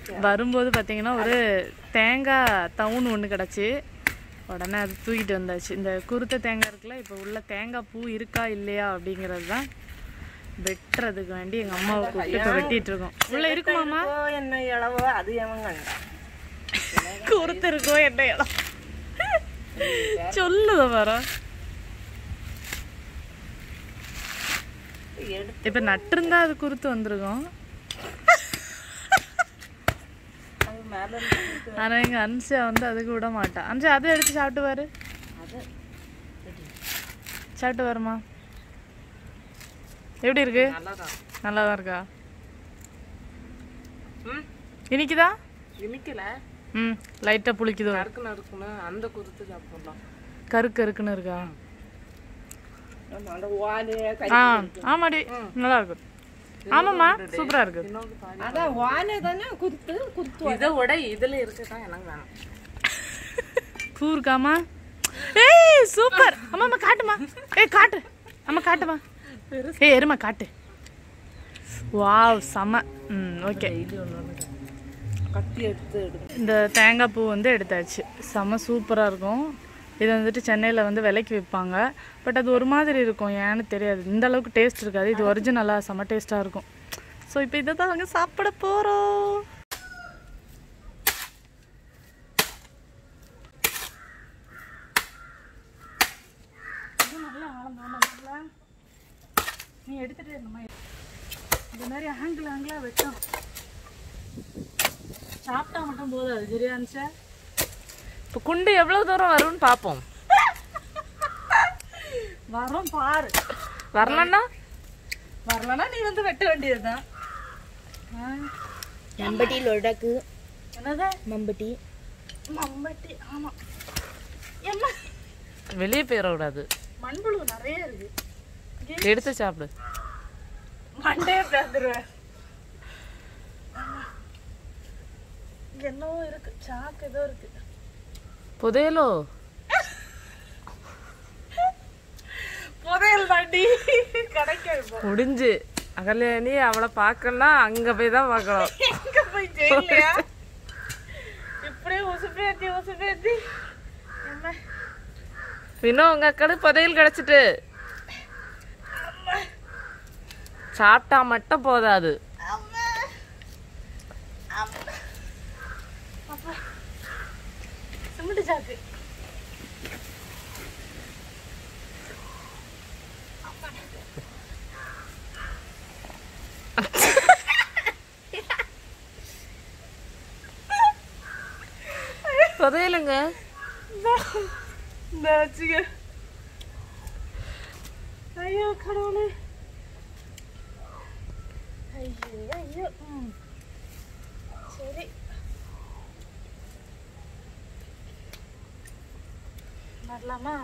வரும்போது பார்த்தீங்கன்னா ஒரு தேங்காய் தவுன் ஒன்று கிடச்சி உடனே அது தூக்கிட்டு வந்தாச்சு இந்த குருத்த தேங்காய் இருக்குல்ல இப்போ உள்ள தேங்காய் பூ இருக்கா இல்லையா அப்படிங்கிறது தான் வெட்டுறதுக்கு வேண்டி எங்கள் அம்மாவை கூப்பிட்டு இப்போ வெட்டிட்டு இருக்கோம் உள்ள இருக்குமாம்மா ஓ, என்ன இளவோ அது எவன் கண்டான் குருத்து இருக்கோ என்ன இடம் சொல்லுத பாரு எடுத்து இப்போ நட்டிருந்தா அது குருத்து வந்திருக்கும் அது மேல இருந்து ஆனால் எங்கள் அன்சியா வந்து அதுக்கு விட மாட்டா அன்சியா அதை எடுத்து சாப்பிட்டு பாரு அது சாப்பிட்டு வருமா எப்படி இருக்கு நல்லாதான் நல்லா தான் இருக்கா ம் இனிக்குதா இனிக்கல ம் லைட்டாக புளிக்குதோ நறுக்கு நறுக்குன்னு அந்த குருத்து சாப்பிடலாம் கருக்கு கருக்குன்னு இருக்கா அந்த வாலு ஆ ஆமாடி நல்லா இருக்கு ஆமாம்மா சூப்பராக இருக்கு இன்னொரு பாதி அதான் வாழை தானே குத்து குத்து இதை விட இதுல இருக்குதான் எனக்கு வேணும் பூ இருக்காமா ஏய் சூப்பர் அம்மா அம்மா காட்டுமா ஏய் காட்டு அம்மா காட்டுமா ஏய் எருமா காட்டு வாவ் செம ம் ஓகே இது ஒன்று கட்டி எடுத்து எடுத்து இந்த தேங்காய் பூ வந்து எடுத்தாச்சு செம சூப்பராக இருக்கும் இது வந்துட்டு சென்னையில் வந்து விலைக்கு விற்பாங்க பட் அது ஒரு மாதிரி இருக்கும் ஏன்னு தெரியாது இந்த அளவுக்கு டேஸ்ட் இருக்காது இது ஒரிஜினலாக செம டேஸ்ட்டாக இருக்கும் ஸோ இப்போ இதை தான் நாங்கள் சாப்பிட போகிறோம் நீ எடுத்துட்டு இந்த மாதிரி இந்த மாதிரி ஆங்கிள் ஆங்கிளாக வெட்டும் சாப்பிட்டா மட்டும் போதாது சரியா இருந்துச்சா இப்போ குண்டு எவ்வளவு தூரம் வரும்னு பார்ப்போம் வரோம் பாரு வரலன்னா வரலன்னா நீ வந்து வெட்ட வேண்டியதுதான் ஆ, மம்பட்டி லொடக்கு என்னது மம்பட்டி மம்பட்டி ஆமா என்ன வெளியே போயிடக்கூடாது மண்புழு நிறைய இருக்கு எடுத்து சாப்பிடு மண்டே பேந்துருவேன் என்னவோ இருக்கு சாக்கு ஏதோ இருக்கு புதையலோ புதையல் தாண்டி கிடைக்கும் இப்போ முடிஞ்சு அகல்யாணி அவளை பார்க்கணும்னா அங்க போய் தான் பார்க்கணும் எங்க போய் ஜெயிலையா இப்படியே உசுப்பேத்தி உசுப்பேத்தி என்ன இன்னும் உங்க அக்காடு புதையல் கிடைச்சிட்டு சாப்பிட்டா மட்டும் போதாது சிமெண்ட் சாக்கு புதையலுங்க இந்த வச்சுக்க ஐயோ கடவுளே ஐயோ ஐயோ ம். சரி வரலாமா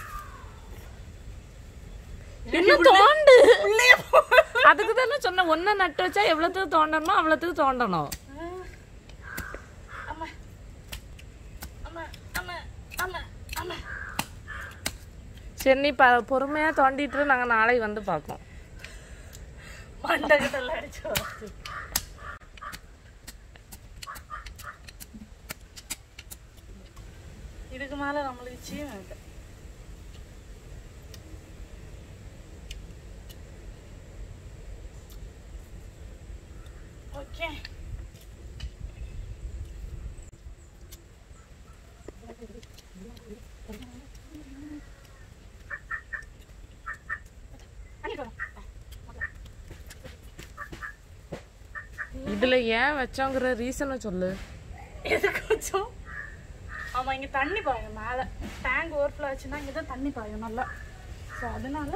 இன்னும் தோண்டு அதுக்கு தானே சொன்ன ஒன்ன நட்டு வச்சா எவ்வளவுத்துக்கு தோண்டணும் அவ்வளவுத்துக்கு தோண்டணும் அம்மா அம்மா அம்மா அம்மா அம்மா சரி நீ ப பொறுமையா தோண்டிட்டு இரு, நாங்க நாளைக்கு வந்து பார்க்கோம் மண்டை கிட்ட அடிச்சு வச்சு இதுக்கு மேல நம்மளுக்கு சீவம் இல்லை ஓகே இதுல ஏன் வச்சோங்கிற ரீசனை சொல்லு எதுக்கு வச்சோம் ஆமா இங்க தண்ணி பாயும் மேல டேங்க் ஓவர்ஃப்ளோ ஆச்சுன்னா இங்க தான் தண்ணி பாயும் நல்லா ஸோ அதனால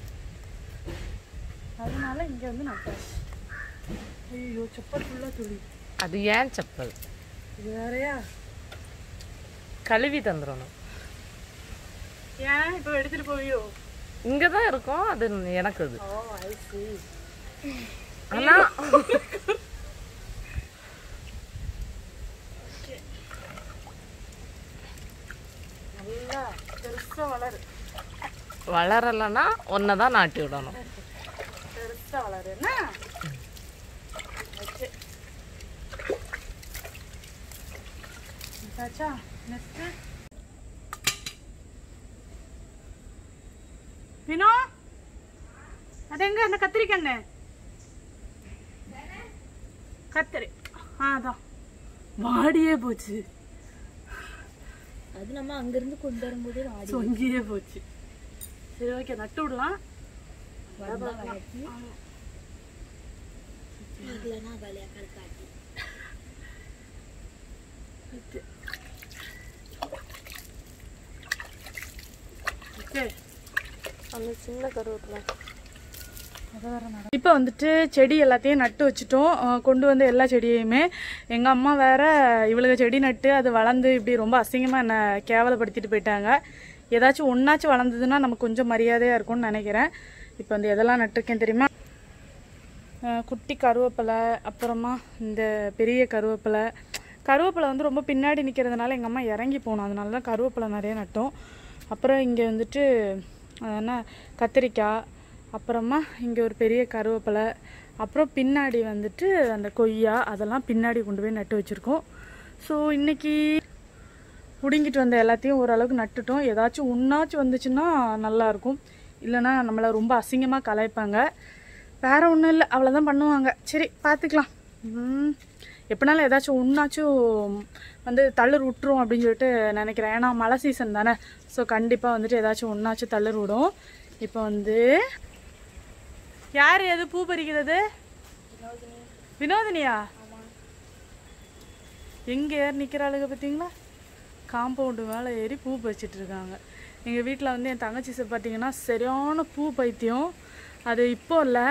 அதனால இங்க வந்து நட்டாச்சு ஐயோ செப்பல் ஃபுல்லா துளி அது ஏன் செப்பல் இது வேறயா கழுவி தந்துடணும் ஏன் இப்போ எடுத்துட்டு போவியோ இங்க தான் இருக்கும் அது எனக்கு அது ஓ ஐ see ஆனா நல்லா பெருசா வளரு வளரலைன்னா ஒன்றை தான் நாட்டி விடணும் பெருசா வளரு என்ன வச்சு ஆச்சா நெக்ஸ்ட்டு வினோ அது எங்க அந்த கத்திரிக்கண்ணு கத்திரி ஆ அதான் வாடியே போச்சு அது நம்ம அங்கிருந்து கொண்டு வரும்போதே வாடி சொங்கியே போச்சு சரி ஓகே நட்டு விடலாம் வந்தா வளர்த்தி ஓகே அந்த சின்ன கருவேப்பிலை இப்போ வந்துட்டு செடி எல்லாத்தையும் நட்டு வச்சுட்டோம் அஹ் கொண்டு வந்த எல்லா செடியையுமே எங்கள் அம்மா வேற இவளுக்கு செடி நட்டு அது வளர்ந்து இப்படி ரொம்ப அசிங்கமாக என்னை கேவலப்படுத்திட்டு போயிட்டாங்க ஏதாச்சும் ஒன்றாச்சும் வளர்ந்ததுன்னா நமக்கு கொஞ்சம் மரியாதையாக இருக்கும்னு நினைக்கிறேன் இப்போ வந்து எதெல்லாம் நட்டிருக்கேன் தெரியுமா அஹ் குட்டி கருவேப்பிலை அப்புறமா இந்த பெரிய கருவேப்பிலை கருவேப்பிலை வந்து ரொம்ப பின்னாடி நிற்கிறதுனால எங்கள் அம்மா இறங்கி போகணும் அதனால தான் கருவேப்பிலை நிறைய நட்டோம் அப்புறம் இங்கே வந்துட்டு அது என்ன கத்திரிக்காய் அப்புறமா இங்கே ஒரு பெரிய கருவேப்பிலை அப்புறம் பின்னாடி வந்துட்டு அந்த கொய்யா அதெல்லாம் பின்னாடி கொண்டு போய் நட்டு வச்சுருக்கோம் ஸோ இன்னைக்கு பிடுங்கிட்டு வந்த எல்லாத்தையும் ஓரளவுக்கு நட்டுட்டோம் ஏதாச்சும் ஒன்றாச்சும் வந்துச்சுன்னா நல்லாயிருக்கும் இல்லைன்னா நம்மளை ரொம்ப அசிங்கமாக கலாய்ப்பாங்க வேற ஒன்றும் இல்லை அவ்வளோதான் பண்ணுவாங்க சரி பார்த்துக்கலாம் ம், எப்படினாலும் ஏதாச்சும் ஒன்றாச்சும் வந்து தளிர் விட்டுரும் அப்படின்னு சொல்லிட்டு நினைக்கிறேன் ஏன்னா மழை சீசன் தானே ஸோ கண்டிப்பாக வந்துட்டு ஏதாச்சும் ஒன்றாச்சும் தளிர் விடும் இப்போ வந்து யார் எது பூ பறிக்கிறது வினோதினியா எங்கே ஏறி நிற்கிறாளுங்க பார்த்தீங்களா காம்பவுண்டு மேலே ஏறி பூ பறிச்சிட்டு இருக்காங்க எங்கள் வீட்டில் வந்து என் தங்கச்சி ச- பார்த்தீங்கன்னா சரியான பூ பைத்தியம் அது இப்போ இல்லை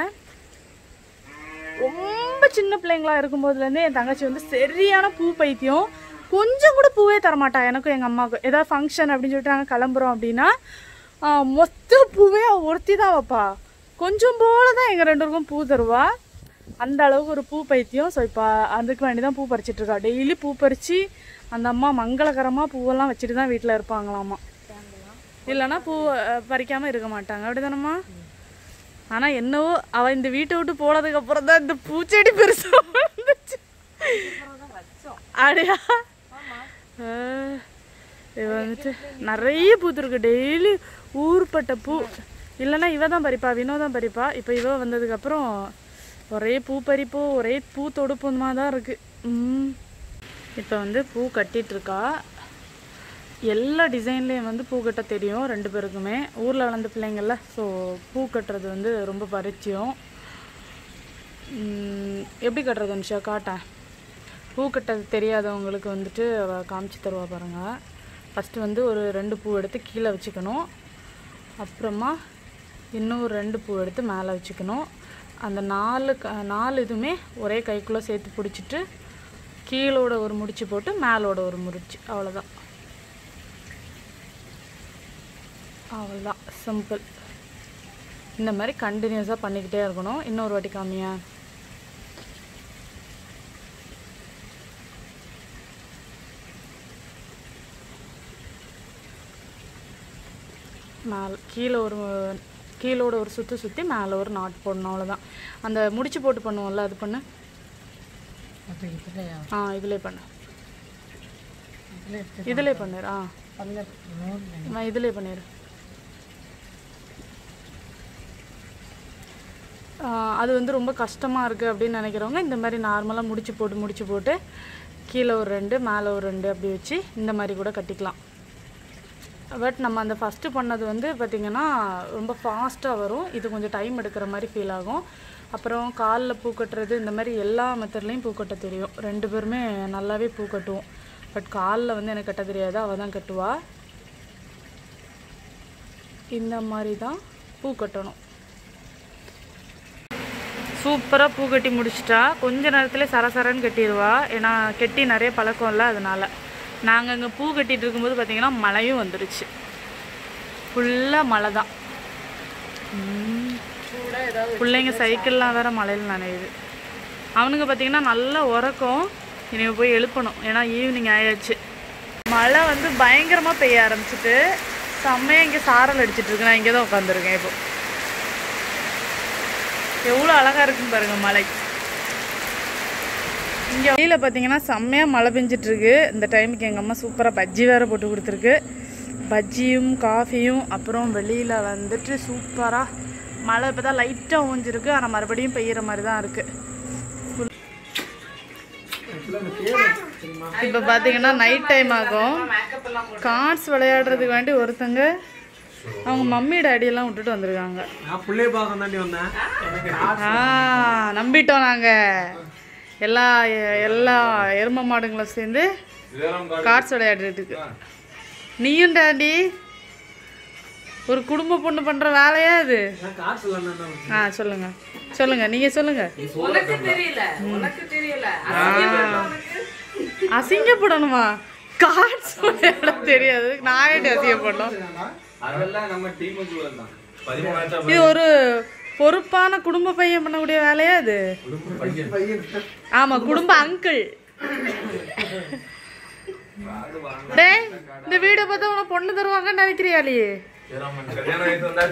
ரொம்ப சின்ன பிள்ளைங்களா இருக்கும்போதுலேருந்தே என் தங்கச்சி வந்து சரியான பூ பைத்தியம் கொஞ்சம் கூட பூவே தரமாட்டா எனக்கும் எங்கள் அம்மாவுக்கும் ஏதாவது ஃபங்க்ஷன் அப்படின்னு சொல்லிட்டு நாங்கள் கிளம்புறோம் அப்படின்னா ஆ, மொத்த பூவே அவ ஒருத்தி தான் வைப்பா கொஞ்சம் போல தான் எங்கள் ரெண்டு பேருக்கும் பூ தருவா அந்த அளவுக்கு ஒரு பூ பைத்தியம் ஸோ இப்போ அதுக்கு வேண்டி தான் பூ பறிச்சிட்டு இருக்கா டெய்லி பூ பறித்து அந்த அம்மா மங்களகரமாக பூவெல்லாம் வச்சுட்டு தான் வீட்டில் இருப்பாங்களாமா இல்லைன்னா பூ அஹ், பறிக்காம இருக்க மாட்டாங்க அப்படிதானம்மா ஆனா என்னவோ அவ இந்த வீட்டை விட்டு போனதுக்கு அப்புறம் தான் இந்த பூச்செடி பெருசா வந்துச்சு அப்படியா ஆஹ், இது வந்துட்டு நிறைய பூத்துருக்கு டெய்லி ஊர்பட்ட பூ இல்லைன்னா இவ தான் பறிப்பா வினோ தான் பறிப்பா இப்போ இவ வந்ததுக்கு அப்புறம் ஒரே பூ பறிப்பு ஒரே பூ தொடுப்புமா தான் இருக்கு ம் இப்போ வந்து பூ கட்டிட்டு இருக்கா எல்லா டிசைன்லேயும் வந்து பூ கட்ட தெரியும் ரெண்டு பேருக்குமே ஊரில் வளர்ந்த பிள்ளைங்கள்ல ஸோ பூ கட்டுறது வந்து ரொம்ப பரிச்சயம் உம், எப்படி கட்டுறது நிஷா காட்டேன் பூ கட்டது தெரியாதவங்களுக்கு வந்துட்டு அவ காமிச்சு தருவா பாருங்க ஃபஸ்ட்டு வந்து ஒரு ரெண்டு பூ எடுத்து கீழே வச்சுக்கணும் அப்புறமா இன்னும் ஒரு ரெண்டு பூ எடுத்து மேலே வச்சுக்கணும் அந்த நாலு க- நாலு இதுவுமே ஒரே கைக்குள்ளே சேர்த்து பிடிச்சிட்டு கீழோட ஒரு முடிச்சு போட்டு மேலோட ஒரு முடிச்சு அவ்வளோதான் அவ்வளோதான் சிம்பிள் இந்த மாதிரி கண்டினியூஸாக பண்ணிக்கிட்டே இருக்கணும் இன்னொரு வாட்டி காமியா மேலே கீழே ஒரு கீழோட ஒரு சுற்றி சுற்றி மேலே ஒரு நாட் போடணும் அவ்வளோதான் அந்த முடிச்சு போட்டு பண்ணுவோம்ல அது பண்ணு ஆ இதிலே பண்ணு இதிலே பண்ணிடு ஆ நான் இதிலே பண்ணிடு ஆஹ் அது வந்து ரொம்ப கஷ்டமாக இருக்குது அப்படின்னு நினைக்கிறவங்க இந்த மாதிரி நார்மலாக முடிச்சு போட்டு முடிச்சு போட்டு கீழே ஒரு ரெண்டு மேலே ஒரு ரெண்டு அப்படி வச்சு இந்த மாதிரி கூட கட்டிக்கலாம் பட் நம்ம அந்த ஃபஸ்ட்டு பண்ணது வந்து பார்த்திங்கன்னா ரொம்ப ஃபாஸ்ட்டாக வரும் இது கொஞ்சம் டைம் எடுக்கிற மாதிரி ஃபீல் ஆகும் அப்புறம் காலில் பூ கட்டுறது இந்த மாதிரி எல்லா மெத்தட்லேயும் பூ கட்ட தெரியும் ரெண்டு பேருமே நல்லாவே பூ கட்டுவோம் பட் காலில் வந்து எனக்கு கட்ட தெரியாது அவள் தான் கட்டுவா இந்த மாதிரி தான் பூ கட்டணும் சூப்பராக பூ கட்டி முடிச்சிட்டா கொஞ்ச நேரத்தில் சரசரன்னு கட்டிடுவா ஏன்னா கெட்டி நிறைய பழக்கம் இல்லை அதனால நாங்கள் அங்கே பூ கட்டிட்டு இருக்கும்போது பார்த்தீங்கன்னா மழையும் வந்துருச்சு ஃபுல்லாக மழை தான் உம். பிள்ளைங்க சைக்கிள்லாம் வேற மழையில் நனையுது அவனுங்க பார்த்தீங்கன்னா நல்லா உறக்கம் இனிமே போய் எழுப்பணும் ஏன்னா ஈவினிங் ஆயாச்சு மழை வந்து பயங்கரமாக பெய்ய ஆரம்பிச்சிட்டு செம்மையாக இங்கே சாரல் அடிச்சிட்டு இருக்கு நான் இங்கே தான் உட்காந்துருக்கேன் இப்போ எவ்வளோ அழகா இருக்குன்னு பாருங்க மலை இங்கே வெளியில் பார்த்தீங்கன்னா செம்மையாக மழை பெஞ்சிட்டு இருக்கு இந்த டைமுக்கு எங்கள் அம்மா சூப்பராக பஜ்ஜி வேறு போட்டு கொடுத்துருக்கு பஜ்ஜியும் காஃபியும் அப்புறம் வெளியில் வந்துட்டு சூப்பராக மழை இப்போ தான் லைட்டாக ஊஞ்சிருக்கு ஆனால் மறுபடியும் பெய்யுற மாதிரி தான் இருக்குது இப்போ பார்த்தீங்கன்னா நைட் டைம் ஆகும் கார்ட்ஸ் விளையாடுறதுக்கு வேண்டி ஒருத்தங்க அவங்க மம்மி டேடியெல்லாம் விட்டுட்டு வந்திருக்காங்க நான் புள்ளைய பார்க்க தாண்டி வந்தேன் ஆ நம்பிட்டோம் நாங்கள் எல்லா எல்லா எரும மாடுங்களும் சேர்ந்து கார்ட்ஸ் விளையாடுறதுக்கு நீயும் டாடி ஒரு குடும்ப பொண்ணு பண்ற வேலையா இது நான் காசு இல்லைன்னா ஆ சொல்லுங்க சொல்லுங்க நீங்க சொல்லுங்க உனக்கு தெரியல உனக்கு தெரியல அசிங்கப்படணுமா கார்ட்ஸ் விளையாட தெரியாது நான் ஏன்டி அசிங்கப்படணும் அதெல்லாம் நம்ம டீமுக்குள்ள தான் பதிமூணாயிரம் இது ஒரு பொறுப்பான குடும்ப பையன் பண்ணக்கூடிய வேலையா இது ஆமா குடும்ப அங்கிள் டேய் இந்த வீடியோ பார்த்தா உனக்கு பொண்ணு தருவாங்கன்னு நினைக்கிறியாளி கல்யாணம் வயசு வந்தா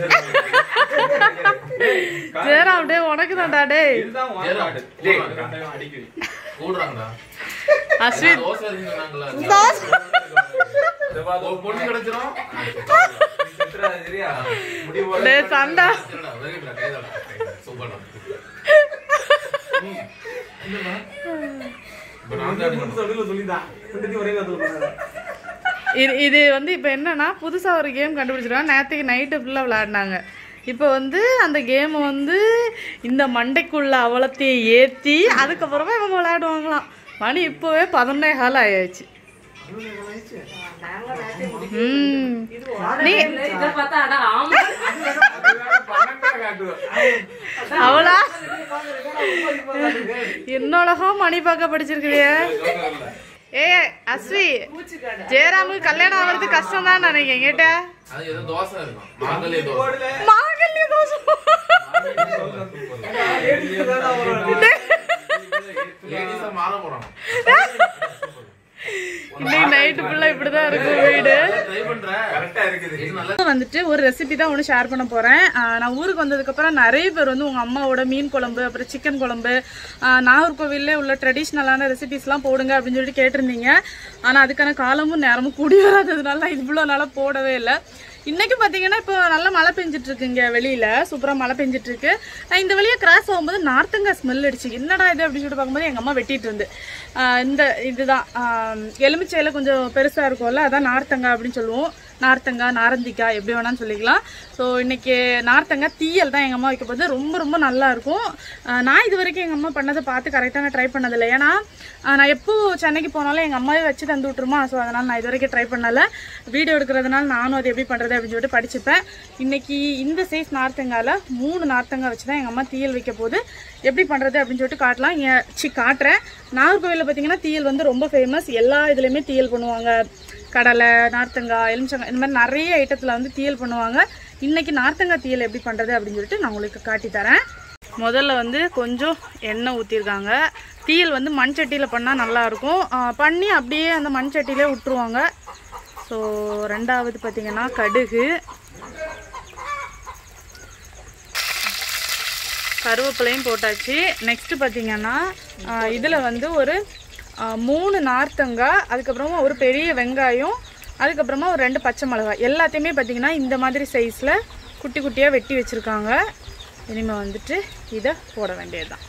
ஜெயராம் டே உனக்கு தான்டா டேய் இதுதான் வாங்காடு. டேய், அடிக்குது. கூடுறாங்கடா அஸ்வின் தோசை சொன்னாங்களா இதை பாரு, ஒரு பொண்ணு கிடைச்சிரும் நீ செத்துறாத, சரியா? முடி போட- டேய் சண்டா சரிடா, very good டா, கைதடா, கைதடா. சூப்பர்டா. இப்ப நான் தான் எடுக்கணும். சொல்லில சொல்லிதான் ரெண்டு ஒரே கத்து பண்ணாங்க இது இது வந்து இப்போ என்னன்னா புதுசாக ஒரு கேம் கண்டுபிடிச்சிருக்காங்க நேற்றுக்கு நைட்டு ஃபுல்லாக விளையாடினாங்க இப்போ வந்து அந்த கேம் வந்து இந்த மண்டைக்குள்ள அவலத்தையும் ஏற்றி அதுக்கப்புறமா இவங்க விளையாடுவாங்களாம் மணி இப்போவே பதினொன்னே கால் ஆயாச்சு ம் நீ இத பார்த்தா அட ஆமா பன்னெண்டா காட்டுவ. அவளா என்னோடகா மணி பார்க்க படிச்சிருக்கிறிய ஏ அஸ்வி ஜெயராமுக்கு கல்யாணம் ஆகிறது கஷ்டம் தான் நினைக்கிறேன் கேட்ட அது ஏதோ தோசை இருக்கும் மாங்கல்ய தோசை மாங்கல்ய தோஷம் லேடிஸா மாற போறாங்க இன்னைக்கு நைட்டு ஃபுல்லாக இப்படி தான் இருக்கும் வீடு ட்ரை பண்றேன் கரெக்டா இருக்குது. இது நல்லா வந்துட்டு ஒரு ரெசிபி தான் ஒன்று ஷேர் பண்ண போகிறேன் நான் ஊருக்கு வந்ததுக்கப்புறம் நிறைய பேர் வந்து உங்கள் அம்மாவோட மீன் குழம்பு அப்புறம் சிக்கன் குழம்பு ஆஹ் நாகர்கோவில்ல உள்ள ட்ரெடிஷ்னலான ரெசிபிஸ்லாம் போடுங்க அப்படின்னு சொல்லிட்டு கேட்டிருந்தீங்க ஆனால் அதுக்கான காலமும் நேரமும் கூடி வராததுனால நான் இவ்வளோ நாளாக போடவே இல்லை இன்னைக்கு பார்த்தீங்கன்னா இப்போ நல்லா மழை பெஞ்சிட்டு இருக்கு இங்கே வெளியில் சூப்பராக மழை பெஞ்சிட்டு இருக்கு நான் இந்த வழியாக கிராஸ் ஆகும்போது நார்த்தங்காய் ஸ்மெல் அடிச்சு என்னடா இது அப்படின்னு சொல்லிட்டு பார்க்கும்போது எங்கள் அம்மா வெட்டிட்டு இருந்து ஆஹ் இந்த இதுதான் ஆஹ் எலுமிச்சையில கொஞ்சம் பெருசாக இருக்கும்ல அதான் நார்த்தங்காய் அப்படின்னு சொல்லுவோம் நார்த்தங்காய் நாரந்திக்காய் எப்படி வேணாலும் சொல்லிக்கலாம் ஸோ இன்னைக்கு நார்த்தங்காய் தீயல் தான் எங்கள் அம்மா வைக்க போது ரொம்ப ரொம்ப நல்லா இருக்கும் ஆஹ் நான் இது வரைக்கும் எங்கள் அம்மா பண்ணதை பார்த்து கரெக்டாக நான் ட்ரை பண்ணதில்லை ஏன்னா ஆஹ் நான் எப்போ சென்னைக்கு போனாலும் எங்கள் அம்மாவே வச்சு தந்து விட்டுருமா ஸோ அதனால் நான் இது வரைக்கும் ட்ரை பண்ணல வீடியோ எடுக்கிறதுனால நானும் அது எப்படி பண்ணுறது அப்படின்னு சொல்லிட்டு படிச்சுப்பேன் இன்னைக்கு இந்த சைஸ் நார்த்தங்காயில் மூணு நார்த்தங்காய் வச்சு தான் எங்கள் அம்மா தீயல் வைக்க போது எப்படி பண்ணுறது அப்படின்னு சொல்லிட்டு காட்டலாம் இங்கே சி காட்டுறேன் நாகர்கோவிலில் பார்த்தீங்கன்னா தீயல் வந்து ரொம்ப ஃபேமஸ் எல்லா இதுலேயுமே தீயல் பண்ணுவாங்க கடலை நார்த்தங்காய் எலுமிச்சங்காய் இந்த மாதிரி நிறைய ஐட்டத்தில் வந்து தீயல் பண்ணுவாங்க இன்னைக்கு நார்த்தங்காய் தீயல் எப்படி பண்ணுறது அப்படின்னு சொல்லிட்டு நான் உங்களுக்கு காட்டி தரேன் முதல்ல வந்து கொஞ்சம் எண்ணெய் ஊற்றிருக்காங்க தீயல் வந்து மண் சட்டியில் பண்ணால் நல்லாயிருக்கும் பண்ணி அப்படியே அந்த மண் சட்டியிலே விட்டுருவாங்க ஸோ ரெண்டாவது பார்த்தீங்கன்னா கடுகு கருவேப்பிலையும் போட்டாச்சு நெக்ஸ்ட் பார்த்தீங்கன்னா இதில் வந்து ஒரு ஆ, மூணு நார்த்தங்காய் அதுக்கப்புறமா ஒரு பெரிய வெங்காயம் அதுக்கப்புறமா ஒரு ரெண்டு பச்சை மிளகாய் எல்லாத்தையுமே பார்த்தீங்கன்னா இந்த மாதிரி சைஸில் குட்டி குட்டியாக வெட்டி வச்சுருக்காங்க இனிமேல் வந்துட்டு இதை போட வேண்டியதுதான்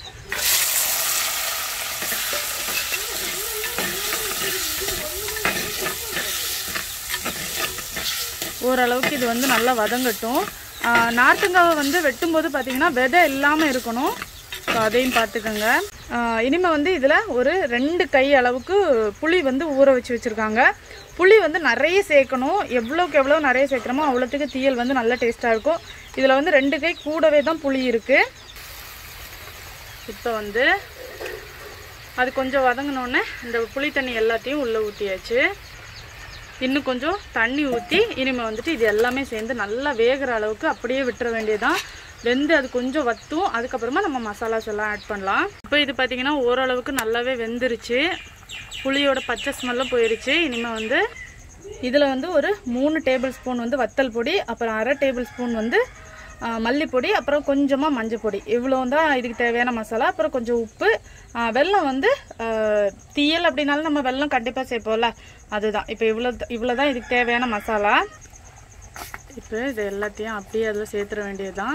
ஓரளவுக்கு இது வந்து நல்லா வதங்கட்டும் ஆஹ் நார்த்தங்காவை வந்து வெட்டும்போது பார்த்தீங்கன்னா விதை இல்லாமல் இருக்கணும் ஸோ அதையும் பார்த்துக்கோங்க இனிமேல் வந்து இதில் ஒரு ரெண்டு கை அளவுக்கு புளி வந்து ஊற வச்சு வச்சுருக்காங்க புளி வந்து நிறைய சேர்க்கணும் எவ்வளோக்கு எவ்வளோ நிறைய சேர்க்குறோமோ அவ்வளோத்துக்கு தீயல் வந்து நல்ல டேஸ்ட்டாக இருக்கும் இதில் வந்து ரெண்டு கை கூடவே தான் புளி இருக்குது இப்போ வந்து அது கொஞ்சம் வதங்கினோடனே இந்த புளி தண்ணி எல்லாத்தையும் உள்ளே ஊற்றியாச்சு இன்னும் கொஞ்சம் தண்ணி ஊற்றி இனிமேல் வந்துட்டு இது எல்லாமே சேர்ந்து நல்லா வேகிற அளவுக்கு அப்படியே விட்டுற வேண்டியதுதான் வெந்து அது கொஞ்சம் வத்தும் அதுக்கப்புறமா நம்ம மசாலாஸ் எல்லாம் ஆட் பண்ணலாம் இப்போ இது பார்த்தீங்கன்னா ஓரளவுக்கு நல்லாவே வெந்துருச்சு புளியோட பச்சை ஸ்மெல்லும் போயிருச்சு இனிமேல் வந்து இதில் வந்து ஒரு மூணு டேபிள் ஸ்பூன் வந்து வத்தல் பொடி அப்புறம் அரை டேபிள் ஸ்பூன் வந்து ஆ, மல்லிப்பொடி அப்புறம் கொஞ்சமாக மஞ்சள் பொடி இவ்வளோ தான் இதுக்கு தேவையான மசாலா அப்புறம் கொஞ்சம் உப்பு ஆ, வெல்லம் வந்து ஆ, தீயல் அப்படின்னாலும் நம்ம வெல்லம் கண்டிப்பாக சேர்ப்போம்ல அதுதான் இப்போ இவ்வளோ இவ்வளோ தான் இதுக்கு தேவையான மசாலா இப்போ இது எல்லாத்தையும் அப்படியே அதில் சேர்த்துற வேண்டியதுதான்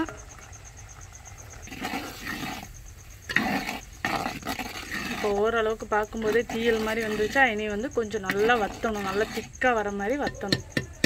இப்போ ஓரளவுக்கு பார்க்கும்போதே தீயல் மாதிரி வந்துச்சா இனி வந்து கொஞ்சம் நல்லா வத்தணும் நல்லா திக்காக வர மாதிரி வத்தணும்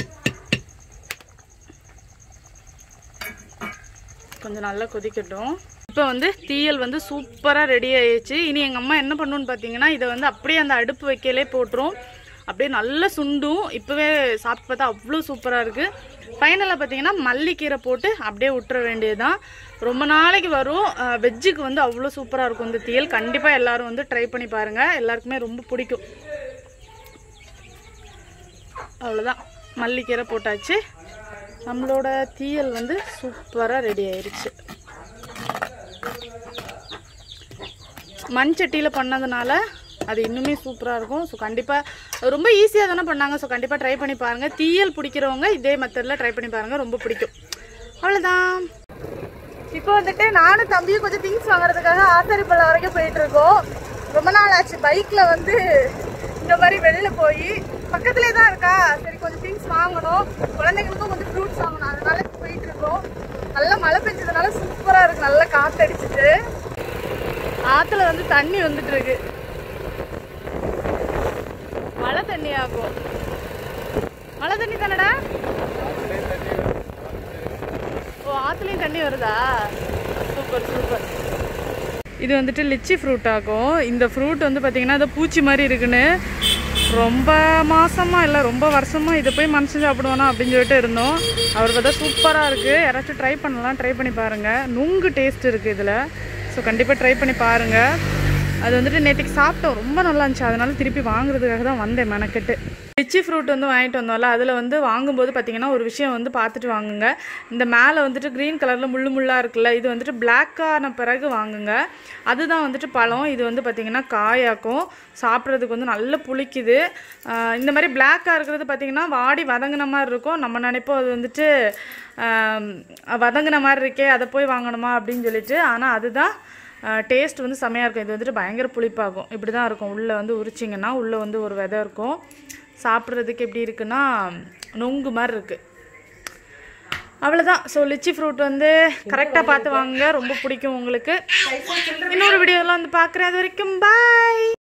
கொஞ்சம் நல்லா கொதிக்கட்டும் இப்போ வந்து தீயல் வந்து சூப்பராக ரெடி ஆயிடுச்சு இனி எங்கள் அம்மா என்ன பண்ணுன்னு பார்த்தீங்கன்னா இதை வந்து அப்படியே அந்த அடுப்பு வைக்கலே போட்டுரும் அப்படியே நல்லா சுண்டும் இப்போவே சாப்பிட்டு பார்த்தா அவ்வளோ சூப்பராக இருக்குது ஃபைனலாக பார்த்தீங்கன்னா மல்லிக்கீரை போட்டு அப்படியே விட்டுற வேண்டியதுதான் ரொம்ப நாளைக்கு வரும் வெஜ்ஜுக்கு வந்து அவ்வளோ சூப்பராக இருக்கும் இந்த தீயல் கண்டிப்பாக எல்லாரும் வந்து ட்ரை பண்ணி பாருங்கள் எல்லாருக்குமே ரொம்ப பிடிக்கும் அவ்வளோதான் மல்லிக்கீரை போட்டாச்சு நம்மளோட தீயல் வந்து சூப்பராக ரெடி ஆயிருச்சு மண் சட்டியில் பண்ணதுனால அது இன்னுமே சூப்பராக இருக்கும் ஸோ கண்டிப்பாக ரொம்ப ஈஸியாக தானே பண்ணாங்க ஸோ கண்டிப்பாக ட்ரை பண்ணி பாருங்கள் தீயல் பிடிக்கிறவங்க இதே மெத்தடில் ட்ரை பண்ணி பாருங்கள் ரொம்ப பிடிக்கும் அவ்வளோதான் இப்போ வந்துட்டு நானும் தம்பியும் கொஞ்சம் திங்ஸ் வாங்குறதுக்காக ஆசாரிப்பள்ளம் வரைக்கும் போயிட்டு இருக்கோம் ரொம்ப நாள் ஆச்சு பைக்கில் வந்து இந்த மாதிரி வெளியில போய் பக்கத்துலேயே தான் இருக்கா சரி கொஞ்சம் திங்ஸ் வாங்கணும் குழந்தைங்களுக்கும் கொஞ்சம் ஃப்ரூட்ஸ் வாங்கணும் அதனால இப்ப போயிட்டு இருக்கோம் நல்லா மழை பெஞ்சதுனால சூப்பராக இருக்கு நல்லா காத்தடிச்சிட்டு ஆற்றுல வந்து தண்ணி வந்துட்டு இருக்கு மழை தண்ணி ஆகும் மழை தண்ணி தானடா ஓ ஆத்துலயும் தண்ணி வருதா சூப்பர் சூப்பர் இது வந்துட்டு லிச்சி ஃப்ரூட் ஆகும் இந்த ஃப்ரூட் வந்து பார்த்தீங்கன்னா அது பூச்சி மாதிரி இருக்குன்னு ரொம்ப மாசமா இல்லை ரொம்ப வருஷமா இதை போய் மனுஷன் சாப்பிடுவானா அப்படின்னு சொல்லிட்டு இருந்தோம் அவர் பார்த்தா சூப்பராக இருக்குது யாராச்சும் ட்ரை பண்ணலாம் ட்ரை பண்ணி பாருங்கள் நுங்கு டேஸ்ட் இருக்குது இதில் ஸோ கண்டிப்பாக ட்ரை பண்ணி பாருங்கள் அது வந்துட்டு நேற்றுக்கு சாப்பிட்டோம் ரொம்ப நல்லா இருந்துச்சு அதனால திருப்பி வாங்குறதுக்காக தான் வந்தேன் மெனக்கெட்டு லிச்சி ஃப்ரூட் வந்து வாங்கிட்டு வந்தோம்ல அதில் வந்து வாங்கும்போது பார்த்தீங்கன்னா ஒரு விஷயம் வந்து பார்த்துட்டு வாங்குங்க இந்த மேலே வந்துட்டு க்ரீன் கலரில் முள்ளு முள்ளாக இருக்குல்ல இது வந்துட்டு black ஆன பிறகு வாங்குங்க அதுதான் வந்துட்டு பழம் இது வந்து பார்த்திங்கன்னா காயாக்கும் சாப்பிட்றதுக்கு வந்து நல்ல புளிக்குது ஆஹ் இந்த மாதிரி பிளாக்காக இருக்கிறது பார்த்திங்கன்னா வாடி வதங்கின மாதிரி இருக்கும் நம்ம நினைப்போம் அது வந்துட்டு ஆஹ் வதங்கின மாதிரி இருக்கே அதை போய் வாங்கணுமா அப்படின்னு சொல்லிட்டு ஆனால் அதுதான் டேஸ்ட் வந்து செமையாக இருக்கும் இது வந்துட்டு பயங்கர புளிப்பாகும் இப்படி தான் இருக்கும் உள்ளே வந்து உரிச்சிங்கன்னா உள்ளே வந்து ஒரு விதை இருக்கும் சாப்பிட்றதுக்கு எப்படி இருக்குன்னா நொங்கு மாதிரி இருக்குது அவ்வளோதான் ஸோ லிச்சி ஃப்ரூட் வந்து கரெக்டாக பார்த்து வாங்குங்க ரொம்ப பிடிக்கும் உங்களுக்கு இன்னொரு வீடியோலாம் வந்து பார்க்குறேன் அது வரைக்கும் பாய்